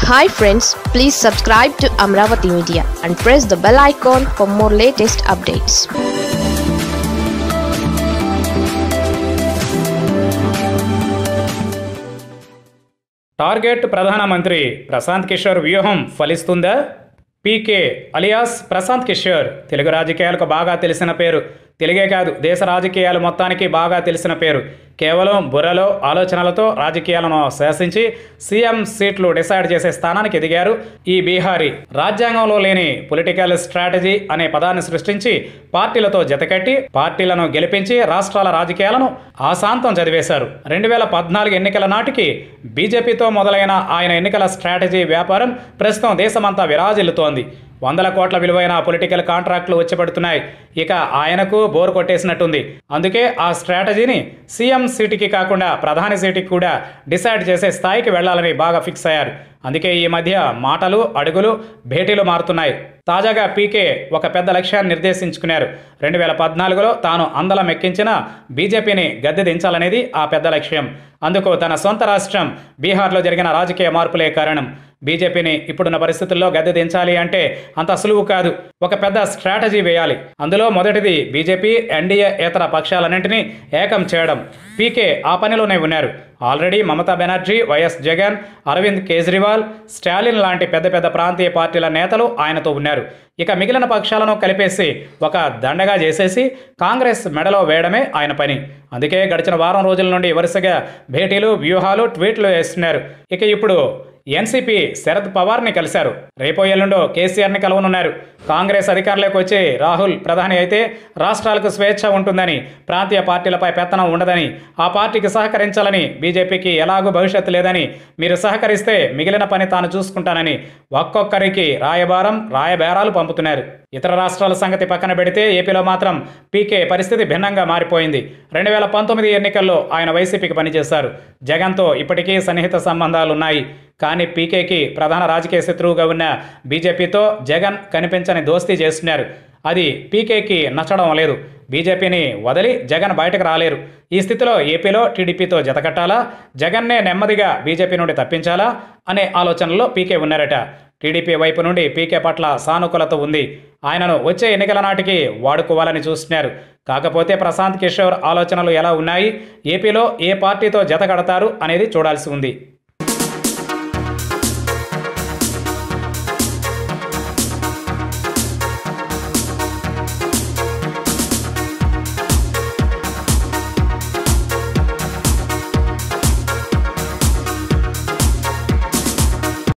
hi friends please subscribe to Amaravati media and press the bell icon for more latest updates target ప్రధానమంత్రి ప్రశాంత్ కిషోర్ వ్యూహం ఫలిస్తుందా PK alias Prashant Kishor Telugu రాజకీయాలకు బాగా తెలిసిన పేరు తెలుగే కాదు దేశ రాజకీయాలు మొత్తానికి బాగా తెలిసిన పేరు కేవలం బుర్రలో ఆలోచనలతో రాజకీయాలను శాసించి సీఎం సీట్లు డిసైడ్ చేసే స్థానానికి ఎదిగారు ఈ బీహారీ రాజ్యాంగంలో లేని పొలిటికల్ స్ట్రాటజీ అనే పదాన్ని సృష్టించి పార్టీలతో జతకట్టి పార్టీలను గెలిపించి రాష్ట్రాల రాజకీయాలను ఆశాంతం చదివేశారు రెండు వేల పద్నాలుగు ఎన్నికల నాటికి బీజేపీతో మొదలైన ఆయన ఎన్నికల స్ట్రాటజీ వ్యాపారం ప్రస్తుతం దేశమంతా విరాజిల్లుతోంది వందల కోట్ల విలువైన పొలిటికల్ కాంట్రాక్టులు వచ్చి ఇక ఆయనకు బోర్ కొట్టేసినట్టుంది అందుకే ఆ స్ట్రాటజీని సీఎం సీటుకి కాకుండా ప్రధాని సీటుకి కూడా డిసైడ్ చేసే స్థాయికి వెళ్లాలని బాగా ఫిక్స్ అయ్యారు అందుకే ఈ మధ్య మాటలు అడుగులు భేటీలు మారుతున్నాయి తాజాగా పీకే ఒక పెద్ద లక్ష్యాన్ని నిర్దేశించుకున్నారు రెండు వేల పద్నాలుగులో తాను అందలం ఎక్కించిన బీజేపీని గద్దె దించాలనేది ఆ పెద్ద లక్ష్యం అందుకు తన సొంత రాష్ట్రం బీహార్లో జరిగిన రాజకీయ మార్పులే కారణం బీజేపీని ఇప్పుడున్న పరిస్థితుల్లో గద్దె దించాలి అంటే అంత సులువు కాదు ఒక పెద్ద స్ట్రాటజీ వేయాలి అందులో మొదటిది బీజేపీ ఎన్డీఏ ఇతర పక్షాలన్నింటినీ ఏకం చేయడం పీకే ఆ పనిలోనే ఉన్నారు ఆల్రెడీ మమతా బెనర్జీ వైఎస్ జగన్ అరవింద్ కేజ్రీవాల్ స్టాలిన్ లాంటి పెద్ద పెద్ద ప్రాంతీయ పార్టీల నేతలు ఆయనతో ఉన్నారు ఇక మిగిలిన పక్షాలను కలిపేసి ఒక దండగా చేసేసి కాంగ్రెస్ మెడలో వేయడమే ఆయన పని అందుకే గడిచిన వారం రోజుల నుండి వరుసగా భేటీలు వ్యూహాలు ట్వీట్లు వేస్తున్నారు ఇక ఇప్పుడు ఎన్సీపీ శరద్ పవార్ని కలిశారు రేపో ఎల్లుండో కేసీఆర్ని కలవనున్నారు కాంగ్రెస్ అధికారంలోకి వచ్చి రాహుల్ ప్రధాని అయితే రాష్ట్రాలకు స్వేచ్ఛ ఉంటుందని ప్రాంతీయ పార్టీలపై పెత్తనం ఉండదని ఆ పార్టీకి సహకరించాలని బీజేపీకి ఎలాగూ భవిష్యత్తు లేదని మీరు సహకరిస్తే మిగిలిన పని తాను చూసుకుంటానని ఒక్కొక్కరికి రాయబారం రాయబేరాలు పంపుతున్నారు ఇతర రాష్ట్రాల సంగతి పక్కన పెడితే ఏపీలో మాత్రం పీకే పరిస్థితి భిన్నంగా మారిపోయింది రెండు వేల పంతొమ్మిది ఎన్నికల్లో ఆయన వైసీపీకి పనిచేశారు జగన్తో ఇప్పటికీ సన్నిహిత సంబంధాలున్నాయి కానీ పీకేకి ప్రధాన రాజకీయ శత్రువుగా ఉన్న బీజేపీతో జగన్ కనిపించని దోస్తీ చేస్తున్నారు అది పీకేకి నచ్చడం లేదు బీజేపీని వదిలి జగన్ బయటకు రాలేరు ఈ స్థితిలో ఏపీలో టీడీపీతో జతకట్టాలా జగన్నే నెమ్మదిగా బీజేపీ నుండి తప్పించాలా అనే ఆలోచనలో పీకే ఉన్నారట టీడీపీ వైపు నుండి పీకే పట్ల సానుకూలత ఉంది ఆయనను వచ్చే ఎన్నికల నాటికి వాడుకోవాలని చూస్తున్నారు కాకపోతే ప్రశాంత్ కిషోర్ ఆలోచనలు ఎలా ఉన్నాయి ఏపీలో ఏ పార్టీతో జతకడతారు అనేది చూడాల్సి ఉంది